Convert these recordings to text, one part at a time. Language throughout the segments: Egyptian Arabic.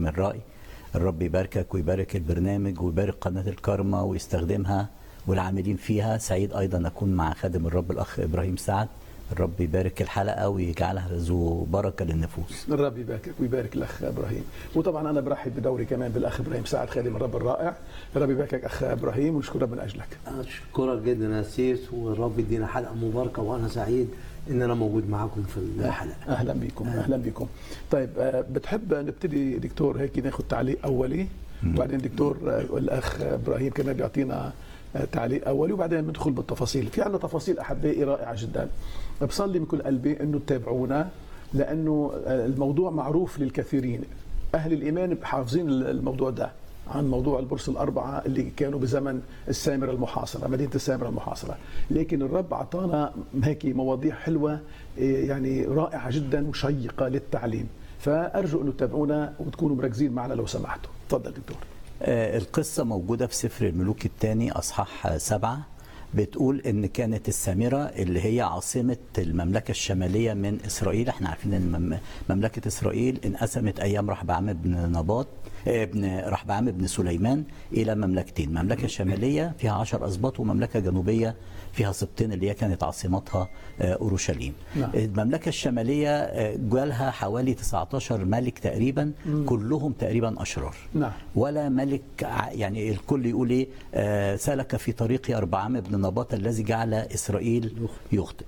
من رأي الرب يباركك ويبارك البرنامج ويبارك قناة الكرمة ويستخدمها والعاملين فيها سعيد أيضا أكون مع خادم الرب الأخ إبراهيم سعد الرب يبارك الحلقة ويجعلها ذو بركة للنفوس الرب يباركك ويبارك الاخ ابراهيم وطبعا انا برحب بدوري كمان بالاخ ابراهيم سعد خادم الرب الرائع الرب يباركك اخ ابراهيم ونشكر رب من اجلك اشكرك جدا يا سيس والرب يدينا حلقه مباركه وانا سعيد ان انا موجود معاكم في الحلقه اهلا بكم اهلا بكم طيب آه، بتحب نبتدي دكتور هيك ناخذ تعليق اولي وبعدين دكتور آه، الاخ ابراهيم كمان بيعطينا آه، تعليق اولي وبعدين ندخل بالتفاصيل في عندنا تفاصيل احبائي رائعه جدا بصلي من كل قلبي انه تتابعونا لانه آه، الموضوع معروف للكثيرين اهل الايمان حافظين الموضوع ده عن موضوع البورصة الأربعة اللي كانوا بزمن السامرة المحاصرة مدينة السامرة المحاصرة لكن الرب أعطانا هيك مواضيع حلوة إيه، يعني رائعة جدا وشيقة للتعليم فأرجو أن تتابعونا وتكونوا مركزين معنا لو سمحتوا تفضل دكتور آه، القصة موجودة في سفر الملوك الثاني أصحاح آه، سبعة بتقول ان كانت السامره اللي هي عاصمه المملكه الشماليه من اسرائيل احنا عارفين ان مم- مملكه اسرائيل انقسمت ايام رحبعام بن نباط آه، ابن رحبعام بن سليمان الى مملكتين مملكه شماليه فيها عشر اسباط ومملكه جنوبيه فيها سبطين اللي هي كانت عاصمتها آه، اورشليم نعم. المملكه الشماليه آه، جالها حوالي 19 ملك تقريبا كلهم تقريبا اشرار نعم ولا ملك ع- يعني الكل يقول ايه آه سلك في طريق اربعام بن نباط الذي جعل اسرائيل يخطئ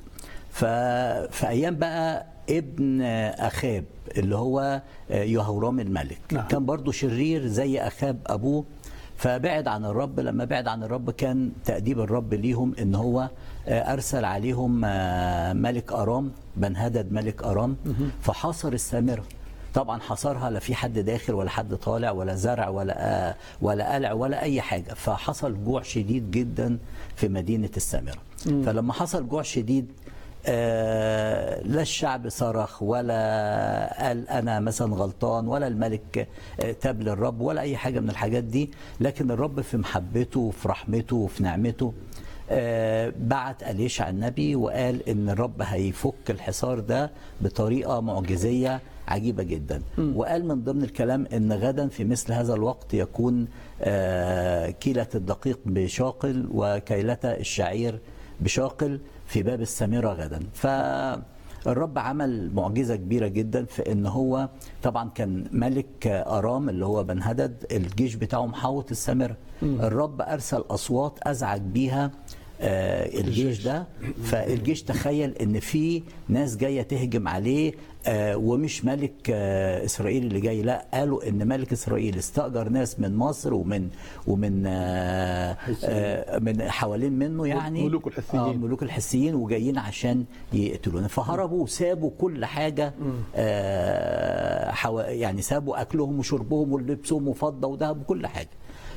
ففي ايام بقى ابن آه، اخاب اللي هو آه، يهورام الملك نعم. كان برضو شرير زي اخاب ابوه فبعد عن الرب لما بعد عن الرب كان تأديب الرب ليهم ان هو آه، ارسل عليهم آه، ملك ارام بن هدد ملك ارام فحاصر السامره طبعا حصرها لا في حد داخل ولا حد طالع ولا زرع ولا آه ولا قلع ولا اي حاجه فحصل جوع شديد جدا في مدينه السامره فلما حصل جوع شديد آه لا الشعب صرخ ولا قال انا مثلا غلطان ولا الملك آه تاب للرب ولا اي حاجه من الحاجات دي لكن الرب في محبته وفي رحمته وفي نعمته آه، بعت أليشع النبي وقال إن الرب هيفك الحصار ده بطريقة معجزية عجيبة جدا وقال من ضمن الكلام إن غدا في مثل هذا الوقت يكون آه، كيلة الدقيق بشاقل وكيلة الشعير بشاقل في باب السامرة غدا فالرب عمل معجزة كبيرة جدا في ان هو طبعا كان ملك ارام اللي هو بن هدد الجيش بتاعه محوط السامرة الرب ارسل اصوات ازعج بيها آه، الجيش ده فالجيش تخيل ان في ناس جايه تهجم عليه آه، ومش ملك آه، اسرائيل اللي جاي لا قالوا ان ملك اسرائيل استاجر ناس من مصر ومن ومن آه، آه، من حوالين منه يعني ملوك الحثيين. آه، ملوك الحسيين وجايين عشان يقتلونا فهربوا وسابوا كل حاجه آه، حوا يعني سابوا اكلهم وشربهم ولبسهم وفضه وذهب وكل حاجه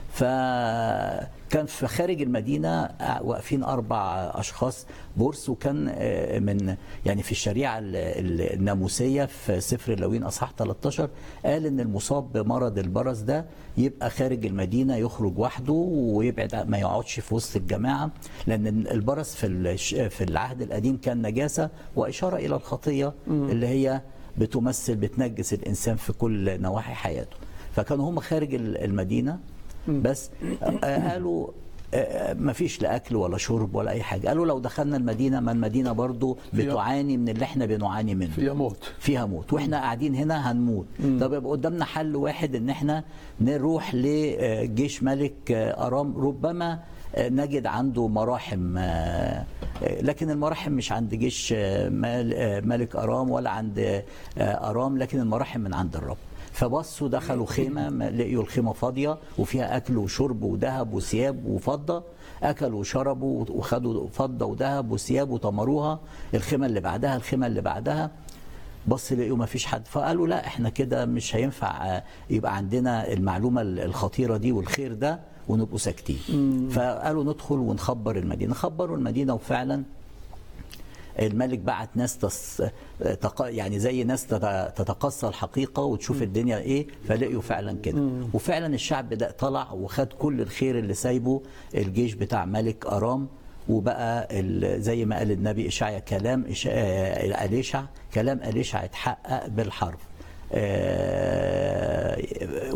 فكان في خارج المدينه واقفين اربع اشخاص بورس وكان آه، من يعني في الشريعه ال- ال- الناموسيه في سفر اللاويين اصحاح 13 قال ان المصاب بمرض البرص ده يبقى خارج المدينه يخرج وحده ويبعد ما يقعدش في وسط الجماعه لان البرص في الش- في العهد القديم كان نجاسه واشاره الى الخطيه اللي هي بتمثل بتنجس الانسان في كل نواحي حياته فكانوا هم خارج ال- المدينه بس آه، قالوا ما فيش لا اكل ولا شرب ولا اي حاجه قالوا لو دخلنا المدينه ما المدينه برضو فيها- بتعاني من اللي احنا بنعاني منه فيها موت فيها موت واحنا قاعدين هنا هنموت طب يبقى قدامنا حل واحد ان احنا نروح لجيش ملك ارام ربما نجد عنده مراحم لكن المراحم مش عند جيش مال- ملك ارام ولا عند ارام لكن المراحم من عند الرب فبصوا دخلوا خيمه ما- لقيوا الخيمه فاضيه وفيها اكل وشرب وذهب وثياب وفضه اكلوا وشربوا وخدوا فضه وذهب وثياب وطمروها الخيمه اللي بعدها الخيمه اللي بعدها بص لقيوا ما فيش حد فقالوا لا احنا كده مش هينفع آه، يبقى عندنا المعلومه الخطيره دي والخير ده ونبقوا ساكتين فقالوا ندخل ونخبر المدينه خبروا المدينه وفعلا الملك بعت ناس تس... تق... يعني زي ناس تت- تتقصى الحقيقه وتشوف الدنيا ايه فلقيوا فعلا كده وفعلا الشعب ده طلع وخد كل الخير اللي سايبه الجيش بتاع ملك ارام وبقى ال... زي ما قال النبي اشعيا كلام إش... آه، اليشع كلام اليشع اتحقق بالحرف آه،